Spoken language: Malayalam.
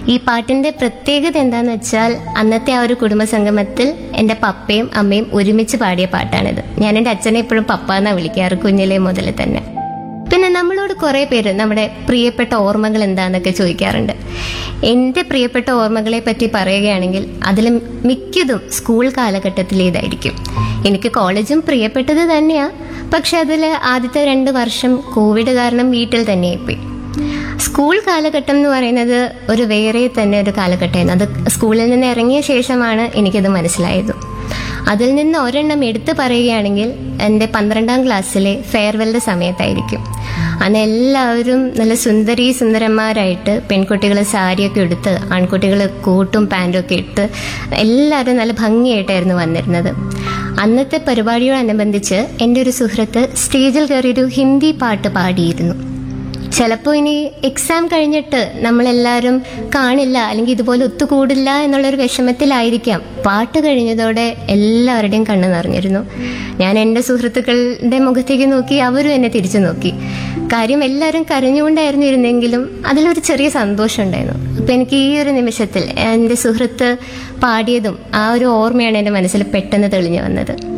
ഈ പാട്ടിന്റെ പ്രത്യേകത എന്താന്ന് വെച്ചാൽ അന്നത്തെ ആ ഒരു കുടുംബ സംഗമത്തിൽ എൻ്റെ പപ്പയും അമ്മയും ഒരുമിച്ച് പാടിയ പാട്ടാണിത് ഞാൻ എൻ്റെ അച്ഛനെ എപ്പോഴും പപ്പ എന്നാ വിളിക്കാറ് കുഞ്ഞിലെ മുതൽ തന്നെ പിന്നെ നമ്മളോട് കുറേ പേര് നമ്മുടെ പ്രിയപ്പെട്ട ഓർമ്മകൾ എന്താന്നൊക്കെ ചോദിക്കാറുണ്ട് എൻ്റെ പ്രിയപ്പെട്ട ഓർമ്മകളെ പറ്റി പറയുകയാണെങ്കിൽ അതിൽ മിക്കതും സ്കൂൾ കാലഘട്ടത്തിലേതായിരിക്കും എനിക്ക് കോളേജും പ്രിയപ്പെട്ടത് തന്നെയാ പക്ഷെ അതിൽ ആദ്യത്തെ രണ്ട് വർഷം കോവിഡ് കാരണം വീട്ടിൽ തന്നെയായിപ്പോയി സ്കൂൾ കാലഘട്ടം എന്ന് പറയുന്നത് ഒരു വേറെ തന്നെ ഒരു കാലഘട്ടമായിരുന്നു അത് സ്കൂളിൽ നിന്ന് ഇറങ്ങിയ ശേഷമാണ് എനിക്കത് മനസ്സിലായത് അതിൽ നിന്ന് ഒരെണ്ണം എടുത്തു പറയുകയാണെങ്കിൽ എൻ്റെ പന്ത്രണ്ടാം ക്ലാസ്സിലെ ഫെയർവെല്ലിൻ്റെ സമയത്തായിരിക്കും അന്ന് എല്ലാവരും നല്ല സുന്ദരി സുന്ദരന്മാരായിട്ട് പെൺകുട്ടികൾ സാരിയൊക്കെ എടുത്ത് ആൺകുട്ടികൾ കോട്ടും പാൻറ്റും ഒക്കെ ഇട്ട് എല്ലാവരും നല്ല ഭംഗിയായിട്ടായിരുന്നു വന്നിരുന്നത് അന്നത്തെ പരിപാടിയോടനുബന്ധിച്ച് എൻ്റെ ഒരു സുഹൃത്ത് സ്റ്റേജിൽ കയറിയൊരു ഹിന്ദി പാട്ട് പാടിയിരുന്നു ചിലപ്പോൾ ഇനി എക്സാം കഴിഞ്ഞിട്ട് നമ്മളെല്ലാവരും കാണില്ല അല്ലെങ്കിൽ ഇതുപോലെ ഒത്തുകൂടില്ല എന്നുള്ളൊരു വിഷമത്തിലായിരിക്കാം പാട്ട് കഴിഞ്ഞതോടെ എല്ലാവരുടെയും കണ്ണ് നിറഞ്ഞിരുന്നു ഞാൻ എൻ്റെ സുഹൃത്തുക്കളുടെ മുഖത്തേക്ക് നോക്കി അവരും എന്നെ തിരിച്ചു നോക്കി കാര്യം എല്ലാവരും കരഞ്ഞുകൊണ്ടായിരുന്നു ഇരുന്നെങ്കിലും അതിലൊരു ചെറിയ സന്തോഷം ഉണ്ടായിരുന്നു അപ്പം എനിക്ക് ഈ ഒരു നിമിഷത്തിൽ എൻ്റെ സുഹൃത്ത് പാടിയതും ആ ഒരു ഓർമ്മയാണ് എൻ്റെ മനസ്സിൽ പെട്ടെന്ന് തെളിഞ്ഞു വന്നത്